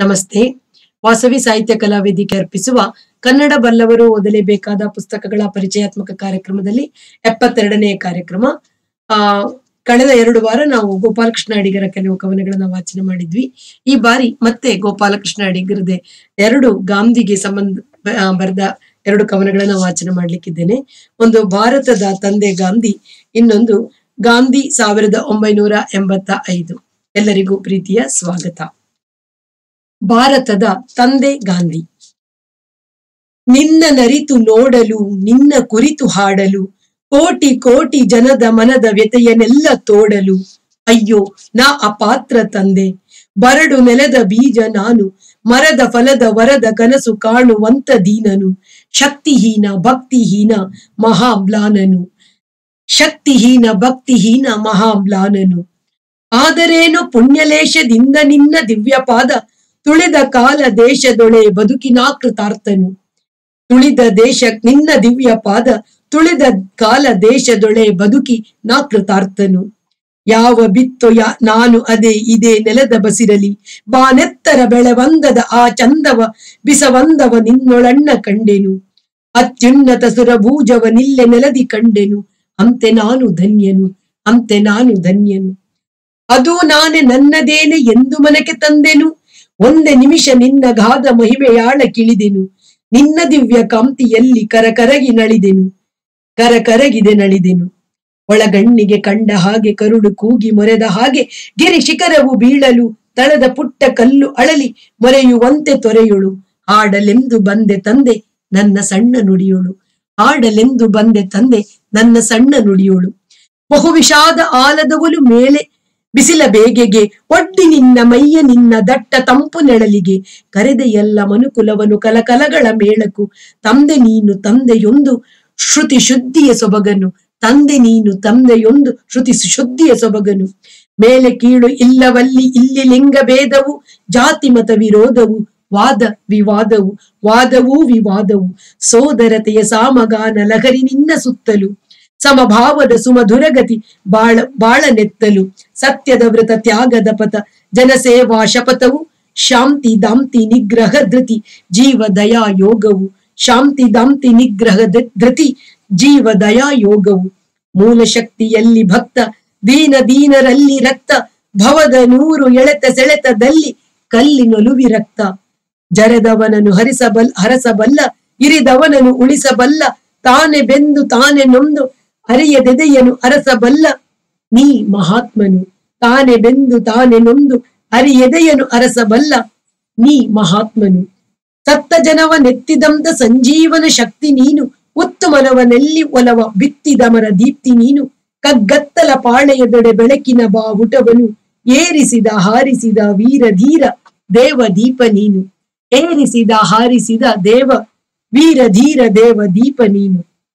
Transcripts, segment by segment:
ನಮಸ್ತೆ ವಾಸವಿ ಸಾಹಿತ್ಯ ಕಲಾ ವೇದಿಕೆ ಅರ್ಪಿಸುವ ಕನ್ನಡ ಬಲ್ಲವರು ಓದಲೇಬೇಕಾದ ಪುಸ್ತಕಗಳ ಪರಿಚಯಾತ್ಮಕ ಕಾರ್ಯಕ್ರಮದಲ್ಲಿ ಎಪ್ಪತ್ತೆರಡನೆಯ ಕಾರ್ಯಕ್ರಮ ಆ ಕಳೆದ ಎರಡು ವಾರ ನಾವು ಗೋಪಾಲಕೃಷ್ಣ ಅಡಿಗರ ಕೆಲವು ಕವನಗಳನ್ನ ವಾಚನ ಮಾಡಿದ್ವಿ ಈ ಬಾರಿ ಮತ್ತೆ ಗೋಪಾಲಕೃಷ್ಣ ಅಡಿಗರದೆ ಎರಡು ಗಾಂಧಿಗೆ ಸಂಬಂಧ ಆ, ಬರೆದ ಎರಡು ಕವನಗಳನ್ನ ವಾಚನ ಮಾಡ್ಲಿಕ್ಕಿದ್ದೇನೆ ಒಂದು ಭಾರತದ ತಂದೆ ಗಾಂಧಿ ಇನ್ನೊಂದು ಗಾಂಧಿ ಸಾವಿರದ ಒಂಬೈನೂರ ಎಂಬತ್ತ ಐದು ಎಲ್ಲರಿಗೂ ಪ್ರೀತಿಯ ಸ್ವಾಗತ ಭಾರತದ ತಂದೆ ಗಾಂಧಿ ನಿನ್ನ ನರಿತು ನೋಡಲು ನಿನ್ನ ಕುರಿತು ಹಾಡಲು ಕೋಟಿ ಕೋಟಿ ಜನದ ಮನದ ವ್ಯತೆಯನ್ನೆಲ್ಲ ತೋಡಲು ಅಯ್ಯೋ ನಾ ಅಪಾತ್ರ ತಂದೆ ಬರಡು ನೆಲದ ಬೀಜ ನಾನು ಮರದ ಫಲದ ವರದ ಕನಸು ಕಾಣುವಂತ ದೀನನು ಶಕ್ತಿಹೀನ ಭಕ್ತಿಹೀನ ಮಹಾಮ್ಲಾನನು ಶಕ್ತಿಹೀನ ಭಕ್ತಿಹೀನ ಮಹಾಮ್ಲಾನನು ಆದರೇನು ಪುಣ್ಯಲೇಶದಿಂದ ನಿನ್ನ ದಿವ್ಯಪಾದ ತುಳಿದ ಕಾಲ ದೇಶದೊಳೆ ಬದುಕಿನ ಕೃತಾರ್ಥನು ತುಳಿದ ದೇಶ ನಿನ್ನ ದಿವ್ಯ ಪಾದ ತುಳಿದ ಕಾಲ ದೇಶದೊಳೆ ಬದುಕಿ ನಾ ಕೃತಾರ್ಥನು ಯಾವ ಬಿತ್ತೋ ಯಾ ನಾನು ಅದೇ ಇದೇ ನೆಲದ ಬಸಿರಲಿ ಬಾನೆತ್ತರ ಬೆಳೆವಂದದ ಆ ಚಂದವ ಬಿಸವಂದವ ನಿನ್ನೊಳಣ್ಣ ಕಂಡೆನು ಅತ್ಯುನ್ನತ ಸುರಭೂಜವ ನಿಲ್ಲೆ ನೆಲದಿ ಕಂಡೆನು ಅಂತೆ ನಾನು ಧನ್ಯನು ಅಂತೆ ನಾನು ಧನ್ಯನು ಅದು ನಾನೇ ನನ್ನದೇನೆ ಎಂದು ಮನಕ್ಕೆ ತಂದೆನು ಒಂದೇ ನಿಮಿಷ ನಿನ್ನ ಗಾದ ಮಹಿಮೆಯಾಳ ಕಿಳಿದೆನು ನಿನ್ನ ದಿವ್ಯ ಕಾಂತಿಯಲ್ಲಿ ಕರಕರಗಿ ನಳಿದೆನು ಕರಕರಗಿದೆ ನಳಿದೆನು ಒಳಗಣ್ಣಿಗೆ ಕಂಡ ಹಾಗೆ ಕರುಳು ಕೂಗಿ ಮೊರೆದ ಹಾಗೆ ಗಿರಿ ಶಿಖರವು ಬೀಳಲು ತಳದ ಪುಟ್ಟ ಕಲ್ಲು ಅಳಲಿ ಮೊರೆಯುವಂತೆ ತೊರೆಯುಳು ಆಡಲೆಂದು ಬಂದೆ ತಂದೆ ನನ್ನ ಸಣ್ಣ ನುಡಿಯೋಳು ಆಡಲೆಂದು ಬಂದೆ ತಂದೆ ನನ್ನ ಸಣ್ಣ ನುಡಿಯೋಳು ಬಹು ವಿಷಾದ ಆಲದವಲು ಮೇಲೆ ಬಿಸಿಲ ಬೇಗೆಗೆ ಒಡ್ಡಿ ನಿನ್ನ ಮೈಯ ನಿನ್ನ ದಟ್ಟ ತಂಪು ನೆಳಲಿಗೆ ಕರೆದ ಎಲ್ಲ ಮನುಕುಲವನು ಕಲಕಲಗಳ ಮೇಳಕು ತಂದೆ ನೀನು ತಂದೆಯೊಂದು ಶ್ರುತಿ ಶುದ್ಧಿಯ ಸೊಬಗನು ತಂದೆ ನೀನು ತಂದೆಯೊಂದು ಶ್ರುತಿ ಶುದ್ಧಿಯ ಸೊಬಗನು ಮೇಲೆ ಕೀಳು ಇಲ್ಲವಲ್ಲಿ ಇಲ್ಲಿ ಲಿಂಗ ಭೇದವು ಜಾತಿ ಮತ ವಿರೋಧವು ವಾದ ವಿವಾದವು ವಾದವೂ ವಿವಾದವು ಸೋದರತೆಯ ಸಾಮಗಾನ ಲಹರಿ ನಿನ್ನ ಸುತ್ತಲು ಸಮಭಾವದ ಸುಮಧುರಗತಿ ಬಾಳ ಬಾಳನೆತ್ತಲು ಸತ್ಯದ ವೃತ ತ್ಯಾಗದ ಪಥ ಜನಸೇವಾ ಶಪಥವು ಶಾಂತಿ ದಾಂತಿ ನಿಗ್ರಹ ಧೃತಿ ಜೀವ ದಯಾ ಯೋಗವು ಶಾಂತಿ ದಾಂತಿ ನಿಗ್ರಹ ಧ- ಧೃತಿ ಜೀವ ದಯಾ ಯೋಗವು ಮೂಲ ಶಕ್ತಿಯಲ್ಲಿ ಭಕ್ತ ದೀನ ದೀನರಲ್ಲಿ ರಕ್ತ ಭವದ ನೂರು ಎಳೆತ ಸೆಳೆತದಲ್ಲಿ ಕಲ್ಲಿನೊಲುವಿ ರಕ್ತ ಜರೆದವನನ್ನು ಹರಿಸಬಲ್ ಹರಸಬಲ್ಲ ಇರಿದವನನ್ನು ಉಳಿಸಬಲ್ಲ ತಾನೆ ಬೆಂದು ತಾನೆ ನೊಂದು ಅರಿಯದೆದೆಯನು ಅರಸಬಲ್ಲ ನೀ ಮಹಾತ್ಮನು ತಾನೆ ಬೆಂದು ತಾನೆ ನೊಂದು ಅರಿಯೆದೆಯನು ಅರಸಬಲ್ಲ ನೀ ಮಹಾತ್ಮನು ಸತ್ತ ಜನವ ನೆತ್ತಿದಂತ ಸಂಜೀವನ ಶಕ್ತಿ ನೀನು ಉತ್ತು ಮನವನೆಲ್ಲಿ ಒಲವ ಬಿತ್ತಿದಮರ ದೀಪ್ತಿ ನೀನು ಕಗ್ಗತ್ತಲ ಪಾಳೆಯದೊಡೆ ಬೆಳಕಿನ ಬಾವುಟವನು ಏರಿಸಿದ ಹಾರಿಸಿದ ವೀರ ಧೀರ ದೇವ ದೀಪ ನೀನು ಏರಿಸಿದ ಹಾರಿಸಿದ ದೇವ ವೀರ ಧೀರ ದೇವ ದೀಪ ನೀನು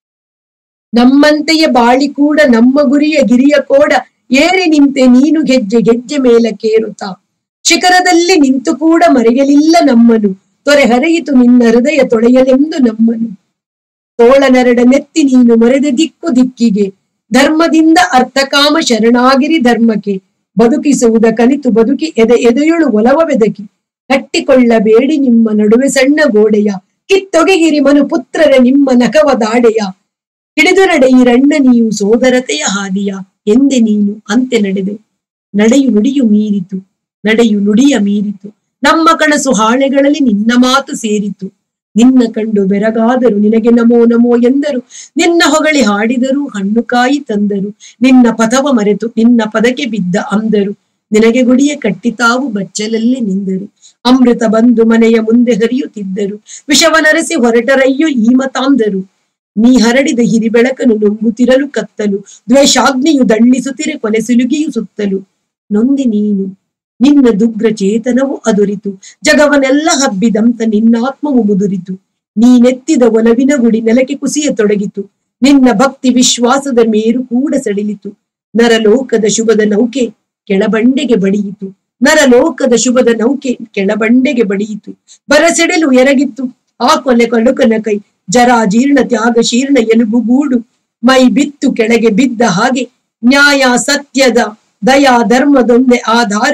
ನಮ್ಮಂತೆಯ ಬಾಳಿ ಕೂಡ ನಮ್ಮ ಗುರಿಯ ಗಿರಿಯ ಕೋಡ ಏರಿ ನಿಂತೆ ನೀನು ಗೆಜ್ಜೆ ಗೆಜ್ಜೆ ಮೇಲಕ್ಕೇರುತ್ತಾ ಶಿಖರದಲ್ಲಿ ನಿಂತು ಕೂಡ ಮರೆಯಲಿಲ್ಲ ನಮ್ಮನು ತೊರೆ ಹರಿಯಿತು ನಿನ್ನ ಹೃದಯ ತೊಳೆಯಲೆಂದು ನಮ್ಮನು ತೋಳನರಡ ನೆತ್ತಿ ನೀನು ಮರೆದ ದಿಕ್ಕು ದಿಕ್ಕಿಗೆ ಧರ್ಮದಿಂದ ಅರ್ಥಕಾಮ ಶರಣಾಗಿರಿ ಧರ್ಮಕ್ಕೆ ಬದುಕಿಸುವುದ ಕಲಿತು ಬದುಕಿ ಎದೆ ಎದೆಯೊಳು ಒಲವ ಬೆದಕಿ ಕಟ್ಟಿಕೊಳ್ಳಬೇಡಿ ನಿಮ್ಮ ನಡುವೆ ಸಣ್ಣ ಗೋಡೆಯ ಕಿತ್ತೊಗೆಗಿರಿ ಮನು ಪುತ್ರರ ನಿಮ್ಮ ನಖವ ದಾಡೆಯ ಹಿಡಿದು ನಡೆಯಿರಣ್ಣ ನೀವು ಸೋದರತೆಯ ಹಾದಿಯ ಎಂದೆ ನೀನು ಅಂತೆ ನಡೆದೆ ನಡೆಯು ನುಡಿಯು ಮೀರಿತು ನಡೆಯು ನುಡಿಯ ಮೀರಿತು ನಮ್ಮ ಕನಸು ಹಾಳೆಗಳಲ್ಲಿ ನಿನ್ನ ಮಾತು ಸೇರಿತು ನಿನ್ನ ಕಂಡು ಬೆರಗಾದರು ನಿನಗೆ ನಮೋ ನಮೋ ಎಂದರು ನಿನ್ನ ಹೊಗಳಿ ಹಾಡಿದರು ಹಣ್ಣು ಕಾಯಿ ತಂದರು ನಿನ್ನ ಪಥವ ಮರೆತು ನಿನ್ನ ಪದಕ್ಕೆ ಬಿದ್ದ ಅಂದರು ನಿನಗೆ ಗುಡಿಯ ಕಟ್ಟಿತಾವು ಬಚ್ಚಲಲ್ಲಿ ನಿಂದರು ಅಮೃತ ಬಂದು ಮನೆಯ ಮುಂದೆ ಹರಿಯುತ್ತಿದ್ದರು ವಿಷವನರಸಿ ಹೊರಟರಯ್ಯೋ ಈ ಮತಾಂದರು ನೀ ಹರಡಿದ ಹಿರಿ ಬೆಳಕನ್ನು ನುಂಗುತ್ತಿರಲು ಕತ್ತಲು ದ್ವೇಷಾಗ್ನಿಯು ದಳ್ಳಿಸುತ್ತಿರೆ ಕೊಲೆ ಸುಲುಗಿಯು ಸುತ್ತಲು ನೊಂದಿ ನೀನು ನಿನ್ನ ದುಗ್ರ ಚೇತನವು ಅದುರಿತು ಜಗವನೆಲ್ಲ ಹಬ್ಬಿದಂತ ನಿನ್ನಾತ್ಮವು ಮುದುರಿತು ನೀನೆತ್ತಿದ ಒಲವಿನ ಗುಡಿ ನೆಲಕ್ಕೆ ಕುಸಿಯ ತೊಡಗಿತು ನಿನ್ನ ಭಕ್ತಿ ವಿಶ್ವಾಸದ ಮೇರು ಕೂಡ ಸಡಿಲಿತು ನರಲೋಕದ ಶುಭದ ನೌಕೆ ಕೆಳಬಂಡೆಗೆ ಬಡಿಯಿತು ನರಲೋಕದ ಶುಭದ ನೌಕೆ ಕೆಳಬಂಡೆಗೆ ಬಡಿಯಿತು ಬರಸೆಡೆಲು ಎರಗಿತ್ತು ಆ ಕೊಲೆ ಕಡುಕನ ಕೈ ಜರಾ ಜೀರ್ಣ ತ್ಯಾಗ ಶೀರ್ಣ ಎಲುಬು ಗೂಡು ಮೈ ಬಿತ್ತು ಕೆಳಗೆ ಬಿದ್ದ ಹಾಗೆ ನ್ಯಾಯ ಸತ್ಯದ ದಯಾ ಧರ್ಮದೊಂದೇ ಆಧಾರವು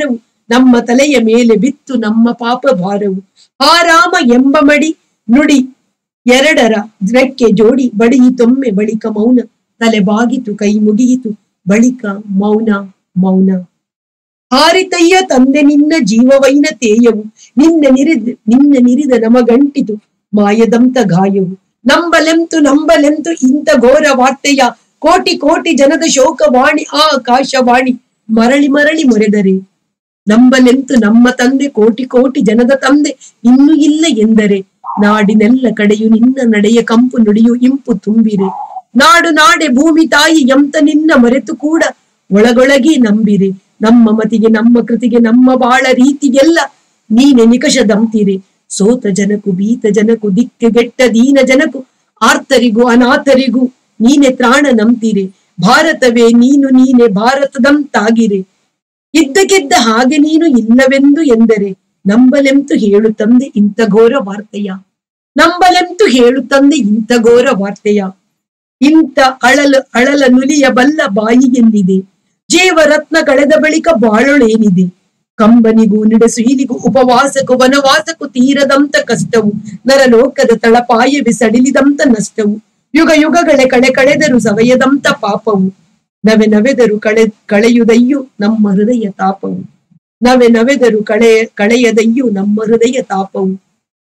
ನಮ್ಮ ತಲೆಯ ಮೇಲೆ ಬಿತ್ತು ನಮ್ಮ ಪಾಪ ಭಾರವು ಆರಾಮ ಎಂಬ ಮಡಿ ನುಡಿ ಎರಡರ ರೆಕ್ಕೆ ಜೋಡಿ ಬಡಿಯಿತೊಮ್ಮೆ ಬಳಿಕ ಮೌನ ತಲೆ ಬಾಗಿತು ಕೈ ಮುಗಿಯಿತು ಬಳಿಕ ಮೌನ ಮೌನ ಹಾರಿತಯ್ಯ ತಂದೆ ನಿನ್ನ ಜೀವವೈನ ತೇಯವು ನಿನ್ನ ನಿರಿದ ನಿನ್ನ ನಿರಿದ ನಮಗಂಟಿತು ಮಾಯದಂತ ಗಾಯವು ನಂಬಲೆಂತು ನಂಬಲೆಂತು ಇಂಥ ಘೋರ ವಾರ್ತೆಯ ಕೋಟಿ ಕೋಟಿ ಜನದ ಶೋಕವಾಣಿ ಆ ಆಕಾಶವಾಣಿ ಮರಳಿ ಮರಳಿ ಮೊರೆದರೆ ನಂಬಲೆಂತು ನಮ್ಮ ತಂದೆ ಕೋಟಿ ಕೋಟಿ ಜನದ ತಂದೆ ಇನ್ನು ಇಲ್ಲ ಎಂದರೆ ನಾಡಿನೆಲ್ಲ ಕಡೆಯು ನಿನ್ನ ನಡೆಯ ಕಂಪು ನುಡಿಯು ಇಂಪು ತುಂಬಿರೆ ನಾಡು ನಾಡೆ ಭೂಮಿ ತಾಯಿ ಎಂತ ನಿನ್ನ ಮರೆತು ಕೂಡ ಒಳಗೊಳಗೆ ನಂಬಿರೆ ನಮ್ಮ ಮತಿಗೆ ನಮ್ಮ ಕೃತಿಗೆ ನಮ್ಮ ಬಾಳ ರೀತಿಗೆಲ್ಲ ನೀನೆ ನಿಕಷದಂತಿರೆ ಸೋತ ಜನಕು ಬೀತ ಜನಕು ದಿಕ್ಕಗೆಟ್ಟ ದೀನ ಜನಕು ಆರ್ತರಿಗೂ ಅನಾಥರಿಗೂ ನೀನೆ ತ್ರಾಣ ನಂಬ್ತಿರೆ ಭಾರತವೇ ನೀನು ನೀನೆ ಭಾರತದಂತಾಗಿರೆ ಇದ್ದಕ್ಕಿದ್ದ ಹಾಗೆ ನೀನು ಇಲ್ಲವೆಂದು ಎಂದರೆ ನಂಬಲೆಂತು ಹೇಳು ತಂದೆ ಇಂಥ ಘೋರ ವಾರ್ತೆಯ ನಂಬಲೆಂತು ಹೇಳು ತಂದೆ ಇಂಥ ಘೋರ ವಾರ್ತೆಯ ಇಂಥ ಅಳಲು ಅಳಲ ನುಲಿಯ ಬಲ್ಲ ಬಾಯಿಗೆಲ್ಲಿದೆ ಜೀವರತ್ನ ಕಳೆದ ಬಳಿಕ ಬಾಳೊಳೇನಿದೆ ಕಂಬನಿಗೂ ನಿಡಸುಯಿಲಿಗೂ ಉಪವಾಸಕ್ಕೂ ವನವಾಸಕ್ಕೂ ತೀರದಂತ ಕಷ್ಟವು ನರಲೋಕದ ತಳಪಾಯವೇ ಸಡಿಲಿದಂತ ನಷ್ಟವು ಯುಗ ಯುಗಗಳೇ ಕಳೆ ಕಳೆದರು ಸವಯದಂತ ಪಾಪವು ನವೆ ನವೆದರು ಕಳೆ ಕಳೆಯುದಯ್ಯು ನಮ್ಮ ಹೃದಯ ತಾಪವು ನವೆ ನವೆದರು ಕಳೆ ಕಳೆಯದಯ್ಯು ನಮ್ಮ ಹೃದಯ ತಾಪವು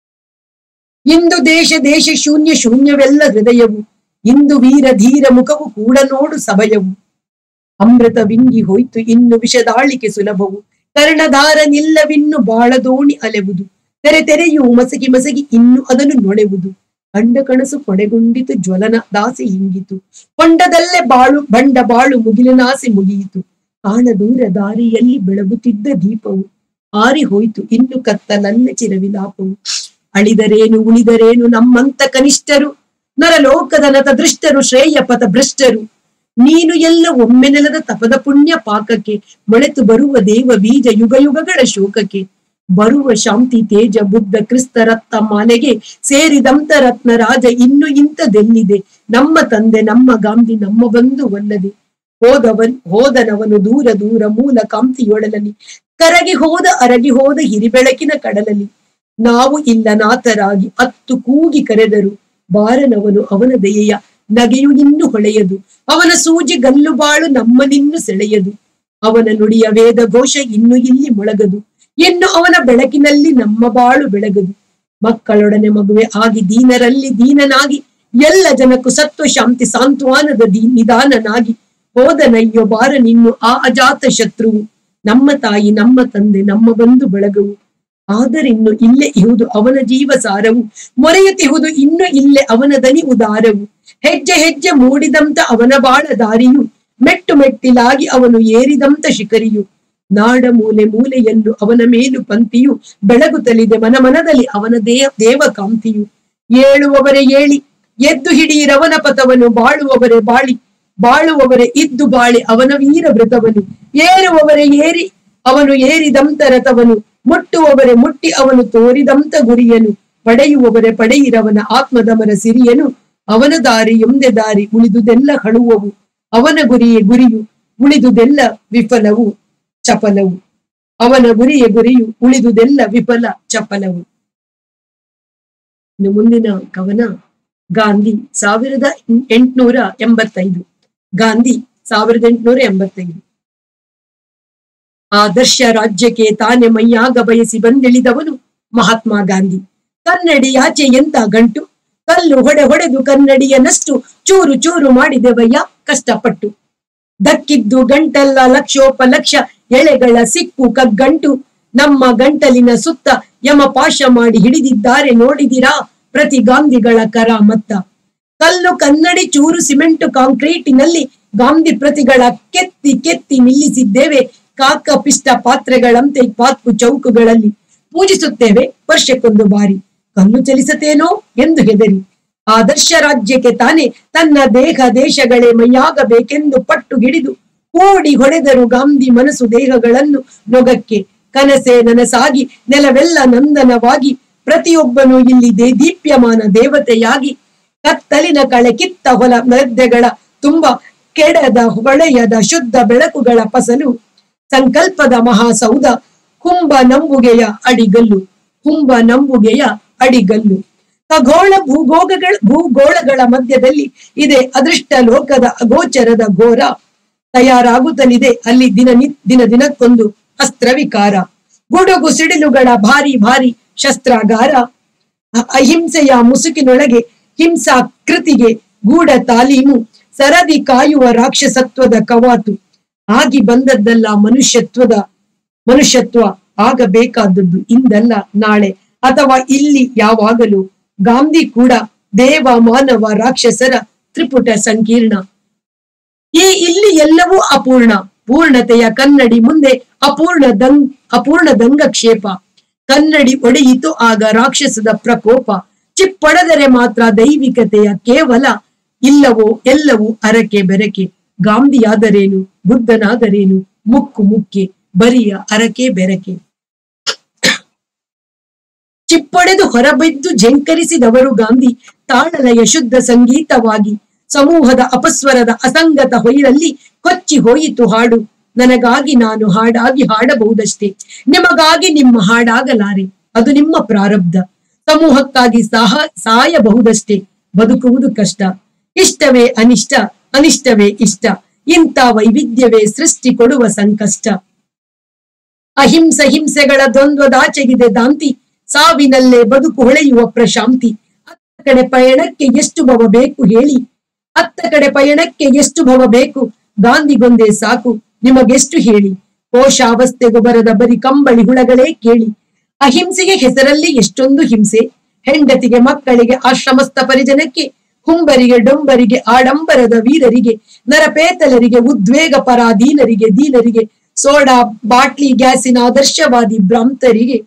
ಇಂದು ದೇಶ ದೇಶ ಶೂನ್ಯ ಶೂನ್ಯವೆಲ್ಲ ಹೃದಯವು ಇಂದು ವೀರ ಧೀರ ಮುಖವು ಕೂಡ ನೋಡು ಸಭಯವು ಅಮೃತ ವಿಂಗಿ ಹೋಯ್ತು ಇನ್ನು ವಿಷದಾಳಿಕೆ ಸುಲಭವು ಕರ್ಣಧಾರ ನಿಲ್ಲವಿನ್ನು ಬಾಳದೋಣಿ ಅಲೆವುದು ತೆರೆ ತೆರೆಯು ಮಸಗಿ ಮಸಗಿ ಇನ್ನು ಅದನ್ನು ನೊಳೆವುದು ಕಂಡ ಕನಸು ಕೊಡೆಗುಂಡಿತು ಜ್ವಲನ ದಾಸಿ ಹಿಂಗಿತು ಕೊಂಡದಲ್ಲೇ ಬಾಳು ಬಂಡ ಬಾಳು ಮುಗಿಲಿನಾಸೆ ಮುಗಿಯಿತು ಕಾಣ ದೂರ ದಾರಿಯಲ್ಲಿ ಬೆಳಗುತ್ತಿದ್ದ ದೀಪವು ಆರಿ ಹೋಯ್ತು ಇನ್ನು ಕತ್ತಲಲ್ಲೇ ಚಿರವಿಲಾಪವು ಅಳಿದರೇನು ಉಳಿದರೇನು ನಮ್ಮಂತ ಕನಿಷ್ಠರು ನರಲೋಕದ ನತ ದೃಷ್ಟರು ಶ್ರೇಯ ಪಥ ಭ್ರಷ್ಟರು ನೀನು ಎಲ್ಲ ಒಮ್ಮೆ ನೆಲದ ತಪದ ಪುಣ್ಯ ಪಾಕಕ್ಕೆ ಮೊಳೆತು ಬರುವ ದೇವ ಬೀಜ ಯುಗ ಯುಗಗಳ ಶೋಕಕ್ಕೆ ಬರುವ ಶಾಂತಿ ತೇಜ ಬುದ್ಧ ಕ್ರಿಸ್ತ ರತ್ತ ಮಾಲೆಗೆ ಸೇರಿದಂತ ರತ್ನ ರಾಜ ಇನ್ನು ಇಂಥದೆಲ್ಲಿದೆ ನಮ್ಮ ತಂದೆ ನಮ್ಮ ಗಾಂಧಿ ನಮ್ಮ ಬಂಧುವಲ್ಲದೆ ಹೋದವನ್ ಹೋದನವನು ದೂರ ದೂರ ಮೂಲ ಕಾಂತಿಯೊಡಲಲ್ಲಿ ಕರಗಿ ಹೋದ ಅರಗಿ ಹೋದ ಹಿರಿಬೆಳಕಿನ ಕಡಲಲ್ಲಿ ನಾವು ಇಲ್ಲ ನಾಥರಾಗಿ ಅತ್ತು ಕೂಗಿ ಕರೆದರು ಬಾರನವನು ಅವನ ದಯೆಯ ನಗೆಯು ಇನ್ನು ಹೊಳೆಯದು ಅವನ ಸೂಜಿ ಗಲ್ಲು ಬಾಳು ನಮ್ಮನಿನ್ನು ಸೆಳೆಯದು ಅವನ ನುಡಿಯ ವೇದ ಘೋಷ ಇನ್ನು ಇಲ್ಲಿ ಮೊಳಗದು ಇನ್ನು ಅವನ ಬೆಳಕಿನಲ್ಲಿ ನಮ್ಮ ಬಾಳು ಬೆಳಗದು ಮಕ್ಕಳೊಡನೆ ಮಗುವೆ ಆಗಿ ದೀನರಲ್ಲಿ ದೀನನಾಗಿ ಎಲ್ಲ ಜನಕ್ಕೂ ಸತ್ವ ಶಾಂತಿ ಸಾಂತ್ವನದ ದೀ ನಿಧಾನನಾಗಿ ಹೋದನಯ್ಯೋ ಬಾರ ನಿನ್ನು ಆ ಅಜಾತ ಶತ್ರುವು ನಮ್ಮ ತಾಯಿ ನಮ್ಮ ತಂದೆ ನಮ್ಮ ಬಂಧು ಬಳಗವು ಆದರಿನ್ನು ಇಲ್ಲೇ ಇಹುದು ಅವನ ಜೀವ ಸಾರವು ಮೊರೆಯುತ್ತಿಹುದು ಇನ್ನು ಇಲ್ಲೇ ಅವನ ದನಿ ಉದಾರವು ಹೆಜ್ಜೆ ಹೆಜ್ಜೆ ಮೂಡಿದಂತ ಅವನ ಬಾಳ ದಾರಿಯು ಮೆಟ್ಟು ಮೆಟ್ಟಿಲಾಗಿ ಅವನು ಏರಿದಂತ ಶಿಖರಿಯು ನಾಡ ಮೂಲೆ ಮೂಲೆಯಲ್ಲೂ ಅವನ ಮೇಲು ಪಂಕ್ತಿಯು ಬೆಳಗುತ್ತಲಿದೆ ಮನ ಮನದಲ್ಲಿ ಅವನ ದೇಹ ದೇವ ಕಾಂತಿಯು ಏಳುವವರೇ ಏಳಿ ಎದ್ದು ಹಿಡಿಯಿರವನ ಪಥವನ್ನು ಬಾಳುವವರೇ ಬಾಳಿ ಬಾಳುವವರೇ ಇದ್ದು ಬಾಳಿ ಅವನ ವೀರ ವೃತವನು ಏರುವವರೇ ಏರಿ ಅವನು ಏರಿದಂತ ರಥವನು ಮುಟ್ಟುವವರೇ ಮುಟ್ಟಿ ಅವನು ತೋರಿದಂತ ಗುರಿಯನು ಪಡೆಯುವವರೇ ಪಡೆಯಿರವನ ಆತ್ಮದಮರ ಸಿರಿಯನು ಅವನ ದಾರಿ ಎಂದೆ ದಾರಿ ಉಳಿದುದೆಲ್ಲ ಹಳುವವು ಅವನ ಗುರಿಯೇ ಗುರಿಯು ಉಳಿದುದೆಲ್ಲ ವಿಫಲವು ಚಪಲವು ಅವನ ಗುರಿಯ ಗುರಿಯು ಉಳಿದುದೆಲ್ಲ ವಿಫಲ ಚಪಲವು ಇನ್ನು ಮುಂದಿನ ಕವನ ಗಾಂಧಿ ಸಾವಿರದ ಎಂಟುನೂರ ಎಂಬತ್ತೈದು ಗಾಂಧಿ ಸಾವಿರದ ಎಂಟುನೂರ ಎಂಬತ್ತೈದು ಆದರ್ಶ ರಾಜ್ಯಕ್ಕೆ ತಾನೆ ಮೈಯಾಗ ಬಯಸಿ ಬಂದಿಳಿದವನು ಮಹಾತ್ಮ ಗಾಂಧಿ ಕನ್ನಡಿ ಆಚೆ ಎಂತ ಗಂಟು ಕಲ್ಲು ಹೊಡೆ ಹೊಡೆದು ಕನ್ನಡಿಯನಷ್ಟು ಚೂರು ಚೂರು ಮಾಡಿದೆವಯ್ಯ ಕಷ್ಟಪಟ್ಟು ದಕ್ಕಿದ್ದು ಗಂಟಲ್ಲ ಲಕ್ಷೋಪಲಕ್ಷ ಎಳೆಗಳ ಸಿಕ್ಕು ಕಗ್ಗಂಟು ನಮ್ಮ ಗಂಟಲಿನ ಸುತ್ತ ಯಮ ಪಾಶ ಮಾಡಿ ಹಿಡಿದಿದ್ದಾರೆ ನೋಡಿದಿರಾ ಪ್ರತಿ ಗಾಂಧಿಗಳ ಕರ ಮತ್ತ ಕಲ್ಲು ಕನ್ನಡಿ ಚೂರು ಸಿಮೆಂಟ್ ಕಾಂಕ್ರೀಟಿನಲ್ಲಿ ಗಾಂಧಿ ಪ್ರತಿಗಳ ಕೆತ್ತಿ ಕೆತ್ತಿ ನಿಲ್ಲಿಸಿದ್ದೇವೆ ಕಾಕ ಪಿಷ್ಟ ಪಾತ್ರೆಗಳಂತೆ ಪಾತ್ಕು ಚೌಕುಗಳಲ್ಲಿ ಪೂಜಿಸುತ್ತೇವೆ ವರ್ಷಕ್ಕೊಂದು ಬಾರಿ ಕಲ್ಲು ಚಲಿಸತೇನೋ ಎಂದು ಹೆದರಿ ಆದರ್ಶ ರಾಜ್ಯಕ್ಕೆ ತಾನೇ ತನ್ನ ದೇಹ ದೇಶಗಳೇ ಮೈಯಾಗಬೇಕೆಂದು ಪಟ್ಟು ಹಿಡಿದು ಕೂಡಿ ಹೊಡೆದರು ಗಾಂಧಿ ಮನಸ್ಸು ದೇಹಗಳನ್ನು ನೊಗಕ್ಕೆ ಕನಸೆ ನನಸಾಗಿ ನೆಲವೆಲ್ಲ ನಂದನವಾಗಿ ಪ್ರತಿಯೊಬ್ಬನು ಇಲ್ಲಿ ದೇ ದೀಪ್ಯಮಾನ ದೇವತೆಯಾಗಿ ಕತ್ತಲಿನ ಕಳೆ ಕಿತ್ತ ಹೊಲ ಮಧ್ಯಗಳ ತುಂಬ ಕೆಡದ ಹೊಳೆಯದ ಶುದ್ಧ ಬೆಳಕುಗಳ ಫಸಲು ಸಂಕಲ್ಪದ ಮಹಾಸೌಧ ಹುಂಬ ನಂಬುಗೆಯ ಅಡಿಗಲ್ಲು ಹುಂಬ ನಂಬುಗೆಯ ಅಡಿಗಲ್ಲು ಖಗೋಳ ಭೂಗೋಗಗಳ ಭೂಗೋಳಗಳ ಮಧ್ಯದಲ್ಲಿ ಇದೆ ಅದೃಷ್ಟ ಲೋಕದ ಅಗೋಚರದ ಘೋರ ತಯಾರಾಗುತ್ತಲಿದೆ ಅಲ್ಲಿ ದಿನ ನಿ ದಿನ ದಿನಕ್ಕೊಂದು ಅಸ್ತ್ರವಿಕಾರ ಗುಡುಗು ಸಿಡಿಲುಗಳ ಭಾರಿ ಭಾರಿ ಶಸ್ತ್ರಾಗಾರ ಅ- ಅಹಿಂಸೆಯ ಮುಸುಕಿನೊಳಗೆ ಹಿಂಸಾ ಕೃತಿಗೆ ಗೂಢ ತಾಲೀಮು ಸರದಿ ಕಾಯುವ ರಾಕ್ಷಸತ್ವದ ಕವಾತು ಆಗಿ ಬಂದದ್ದಲ್ಲ ಮನುಷ್ಯತ್ವದ ಮನುಷ್ಯತ್ವ ಆಗಬೇಕಾದದ್ದು ಇಂದಲ್ಲ ನಾಳೆ ಅಥವಾ ಇಲ್ಲಿ ಯಾವಾಗಲೂ ಗಾಂಧಿ ಕೂಡ ದೇವ ಮಾನವ ರಾಕ್ಷಸರ ತ್ರಿಪುಟ ಸಂಕೀರ್ಣ ಈ ಇಲ್ಲಿ ಎಲ್ಲವೂ ಅಪೂರ್ಣ ಪೂರ್ಣತೆಯ ಕನ್ನಡಿ ಮುಂದೆ ಅಪೂರ್ಣ ದಂಗ್ ಅಪೂರ್ಣ ದಂಗಕ್ಷೇಪ ಕನ್ನಡಿ ಒಡೆಯಿತು ಆಗ ರಾಕ್ಷಸದ ಪ್ರಕೋಪ ಚಿಪ್ಪೊಡೆದರೆ ಮಾತ್ರ ದೈವಿಕತೆಯ ಕೇವಲ ಇಲ್ಲವೋ ಎಲ್ಲವೂ ಅರಕೆ ಬೆರಕೆ ಗಾಂಧಿಯಾದರೇನು ಬುದ್ಧನಾದರೇನು ಮುಕ್ಕು ಮುಕ್ಕೆ ಬರಿಯ ಅರಕೆ ಬೆರಕೆ ಚಿಪ್ಪೊಡೆದು ಹೊರಬಿದ್ದು ಝಂಕರಿಸಿದವರು ಗಾಂಧಿ ತಾಳಲಯ ಶುದ್ಧ ಸಂಗೀತವಾಗಿ ಸಮೂಹದ ಅಪಸ್ವರದ ಅಸಂಗತ ಹೊಯ್ರಲ್ಲಿ ಕೊಚ್ಚಿ ಹೋಯಿತು ಹಾಡು ನನಗಾಗಿ ನಾನು ಹಾಡಾಗಿ ಹಾಡಬಹುದಷ್ಟೇ ನಿಮಗಾಗಿ ನಿಮ್ಮ ಹಾಡಾಗಲಾರೆ ಅದು ನಿಮ್ಮ ಪ್ರಾರಬ್ಧ ಸಮೂಹಕ್ಕಾಗಿ ಸಹ ಸಾಯಬಹುದಷ್ಟೇ ಬದುಕುವುದು ಕಷ್ಟ ಇಷ್ಟವೇ ಅನಿಷ್ಟ ಅನಿಷ್ಟವೇ ಇಷ್ಟ ಇಂಥ ವೈವಿಧ್ಯವೇ ಸೃಷ್ಟಿ ಕೊಡುವ ಸಂಕಷ್ಟ ಅಹಿಂಸೆ ಹಿಂಸೆಗಳ ದ್ವಂದ್ವದಾಚೆಗಿದೆ ದಾಂತಿ ಸಾವಿನಲ್ಲೇ ಬದುಕು ಹೊಳೆಯುವ ಪ್ರಶಾಂತಿ ಅತ್ತ ಕಡೆ ಪಯಣಕ್ಕೆ ಎಷ್ಟು ಭವ ಬೇಕು ಹೇಳಿ ಅತ್ತ ಕಡೆ ಪಯಣಕ್ಕೆ ಎಷ್ಟು ಭವ ಬೇಕು ಗಾಂಧಿಗೊಂದೇ ಸಾಕು ನಿಮಗೆಷ್ಟು ಹೇಳಿ ಕೋಶಾವಸ್ಥೆಗೂ ಬರದ ಬರಿ ಕಂಬಳಿ ಹುಳಗಳೇ ಕೇಳಿ ಅಹಿಂಸೆಗೆ ಹೆಸರಲ್ಲಿ ಎಷ್ಟೊಂದು ಹಿಂಸೆ ಹೆಂಡತಿಗೆ ಮಕ್ಕಳಿಗೆ ಆಶ್ರಮಸ್ಥ ಪರಿಜನಕ್ಕೆ ಹುಂಬರಿಗೆ ಡೊಂಬರಿಗೆ ಆಡಂಬರದ ವೀರರಿಗೆ ನರಪೇತಲರಿಗೆ ಉದ್ವೇಗ ಪರಾಧೀನರಿಗೆ ದೀನರಿಗೆ ಸೋಡಾ ಬಾಟ್ಲಿ ಗ್ಯಾಸಿನ ಆದರ್ಶವಾದಿ ಭ್ರಾಂತರಿಗೆ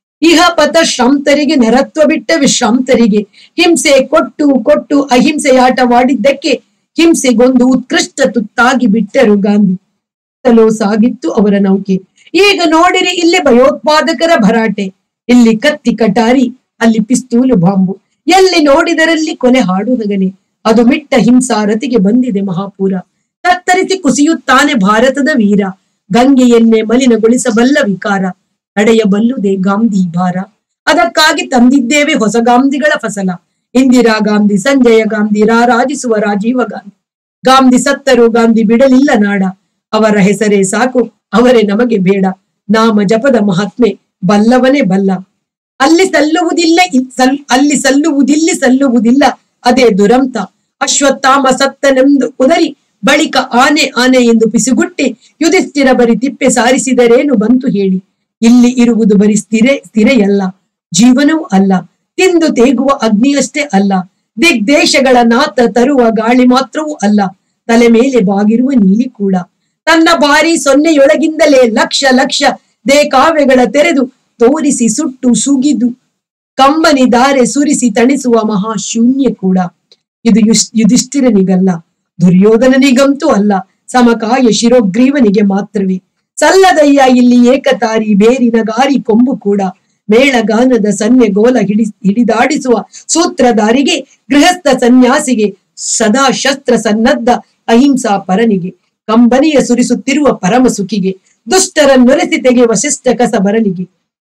ಇಹಪಥ ಶ್ರಾಂತರಿಗೆ ನರತ್ವ ಬಿಟ್ಟ ವಿಶ್ರಾಂತರಿಗೆ ಹಿಂಸೆ ಕೊಟ್ಟು ಕೊಟ್ಟು ಅಹಿಂಸೆಯಾಟವಾಡಿದ್ದಕ್ಕೆ ಹಿಂಸೆಗೊಂದು ಉತ್ಕೃಷ್ಟ ತುತ್ತಾಗಿ ಬಿಟ್ಟರು ಗಾಂಧಿ ಸುತ್ತಲೂ ಸಾಗಿತ್ತು ಅವರ ನೌಕೆ ಈಗ ನೋಡಿರಿ ಇಲ್ಲಿ ಭಯೋತ್ಪಾದಕರ ಭರಾಟೆ ಇಲ್ಲಿ ಕತ್ತಿ ಕಟಾರಿ ಅಲ್ಲಿ ಪಿಸ್ತೂಲು ಬಾಂಬು ಎಲ್ಲಿ ನೋಡಿದರಲ್ಲಿ ಕೊಲೆ ಹಾಡು ಹಗನೆ ಅದು ಮಿಟ್ಟ ಹಿಂಸಾರತಿಗೆ ಬಂದಿದೆ ಮಹಾಪೂರ ತತ್ತರಿಸಿ ಕುಸಿಯುತ್ತಾನೆ ಭಾರತದ ವೀರ ಗಂಗೆಯನ್ನೇ ಮಲಿನಗೊಳಿಸಬಲ್ಲ ವಿಕಾರ ತಡೆಯಬಲ್ಲುದೇ ಗಾಂಧಿ ಭಾರ ಅದಕ್ಕಾಗಿ ತಂದಿದ್ದೇವೆ ಹೊಸ ಗಾಂಧಿಗಳ ಫಸಲ ಇಂದಿರಾ ಗಾಂಧಿ ಸಂಜಯ ಗಾಂಧಿ ರಾರಾಜಿಸುವ ರಾಜೀವ ಗಾಂಧಿ ಗಾಂಧಿ ಸತ್ತರು ಗಾಂಧಿ ಬಿಡಲಿಲ್ಲ ನಾಡ ಅವರ ಹೆಸರೇ ಸಾಕು ಅವರೇ ನಮಗೆ ಬೇಡ ನಾಮ ಜಪದ ಮಹಾತ್ಮೆ ಬಲ್ಲವನೇ ಬಲ್ಲ ಅಲ್ಲಿ ಸಲ್ಲುವುದಿಲ್ಲ ಇ- ಸಲ್- ಅಲ್ಲಿ ಸಲ್ಲುವುದಿಲ್ಲಿ ಸಲ್ಲುವುದಿಲ್ಲ ಅದೇ ದುರಂತ ಅಶ್ವತ್ಥಾಮ ಸತ್ತನೆಂದು ಉದರಿ ಬಳಿಕ ಆನೆ ಆನೆ ಎಂದು ಪಿಸುಗುಟ್ಟಿ ಯುಧಿಷ್ಠಿರ ಬರಿ ತಿಪ್ಪೆ ಸಾರಿಸಿದರೇನು ಬಂತು ಹೇಳಿ ಇಲ್ಲಿ ಇರುವುದು ಬರಿ ಸ್ಥಿರೆ ಸ್ಥಿರೆಯಲ್ಲ ಜೀವನವೂ ಅಲ್ಲ ತಿಂದು ತೇಗುವ ಅಗ್ನಿಯಷ್ಟೇ ಅಲ್ಲ ದಿಗ್ದೇಶಗಳ ನಾತ ತರುವ ಗಾಳಿ ಮಾತ್ರವೂ ಅಲ್ಲ ತಲೆ ಮೇಲೆ ಬಾಗಿರುವ ನೀಲಿ ಕೂಡ ತನ್ನ ಬಾರಿ ಸೊನ್ನೆಯೊಳಗಿಂದಲೇ ಲಕ್ಷ ಲಕ್ಷ ದೇಕಾವ್ಯಗಳ ತೆರೆದು ತೋರಿಸಿ ಸುಟ್ಟು ಸುಗಿದು ಕಂಬನಿ ದಾರೆ ಸುರಿಸಿ ತಣಿಸುವ ಮಹಾಶೂನ್ಯ ಕೂಡ ಇದು ಯುಶ್- ಯುಧಿಷ್ಠಿರನಿಗಲ್ಲ ದುರ್ಯೋಧನನಿಗಂತೂ ಅಲ್ಲ ಸಮಕಾಯ ಶಿರೋಗ್ರೀವನಿಗೆ ಮಾತ್ರವೇ ಸಲ್ಲದಯ್ಯ ಇಲ್ಲಿ ಏಕತಾರಿ ಬೇರಿನ ಗಾರಿ ಕೊಂಬು ಕೂಡ ಮೇಳಗಾನದ ಸನ್ನೆ ಗೋಲ ಹಿಡಿ ಹಿಡಿದಾಡಿಸುವ ಸೂತ್ರಧಾರಿಗೆ ಗೃಹಸ್ಥ ಸನ್ಯಾಸಿಗೆ ಸದಾ ಶಸ್ತ್ರ ಸನ್ನದ್ಧ ಅಹಿಂಸಾ ಪರನಿಗೆ ಕಂಬನಿಯ ಸುರಿಸುತ್ತಿರುವ ಪರಮ ಸುಖಿಗೆ ದುಷ್ಟರ ನೊರೆಸಿ ತೆಗೆಯುವ ಶಿಷ್ಟ ಕಸಬರನಿಗೆ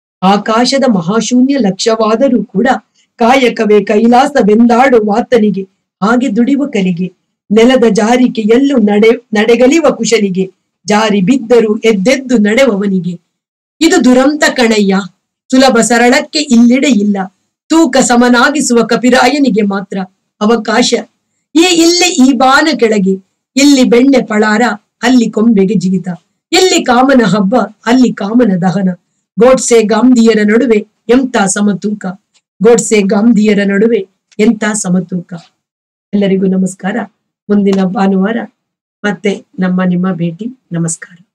ಆಕಾಶದ ಮಹಾಶೂನ್ಯ ಲಕ್ಷ್ಯವಾದರೂ ಕೂಡ ಕಾಯಕವೇ ಕೈಲಾಸವೆಂದಾಡುವಾತನಿಗೆ ಹಾಗೆ ದುಡಿಯುವ ಕಲಿಗೆ ನೆಲದ ಜಾರಿಕೆ ಎಲ್ಲೂ ನಡೆ ನಡೆಗಲಿವ ಕುಶಲಿಗೆ ಜಾರಿ ಬಿದ್ದರೂ ಎದ್ದೆದ್ದು ನಡೆವವನಿಗೆ ಇದು ದುರಂತ ಕಣಯ್ಯ ಸುಲಭ ಸರಳಕ್ಕೆ ಇಲ್ಲಿಡೆ ಇಲ್ಲ ತೂಕ ಸಮನಾಗಿಸುವ ಕಪಿರಾಯನಿಗೆ ಮಾತ್ರ ಅವಕಾಶ ಈ ಇಲ್ಲಿ ಈ ಬಾನ ಕೆಳಗೆ ಇಲ್ಲಿ ಬೆಣ್ಣೆ ಪಳಾರ ಅಲ್ಲಿ ಕೊಂಬೆಗೆ ಜಿಗಿತ ಇಲ್ಲಿ ಕಾಮನ ಹಬ್ಬ ಅಲ್ಲಿ ಕಾಮನ ದಹನ ಗೋಡ್ಸೆ ಗಾಂಧಿಯರ ನಡುವೆ ಎಂತ ಸಮತೂಕ ಗೋಡ್ಸೆ ಗಾಂಧಿಯರ ನಡುವೆ ಎಂತ ಸಮತೂಕ ಎಲ್ಲರಿಗೂ ನಮಸ್ಕಾರ ಮುಂದಿನ ಭಾನುವಾರ ಮತ್ತೆ ನಮ್ಮ ನಿಮ್ಮ ಭೇಟಿ ನಮಸ್ಕಾರ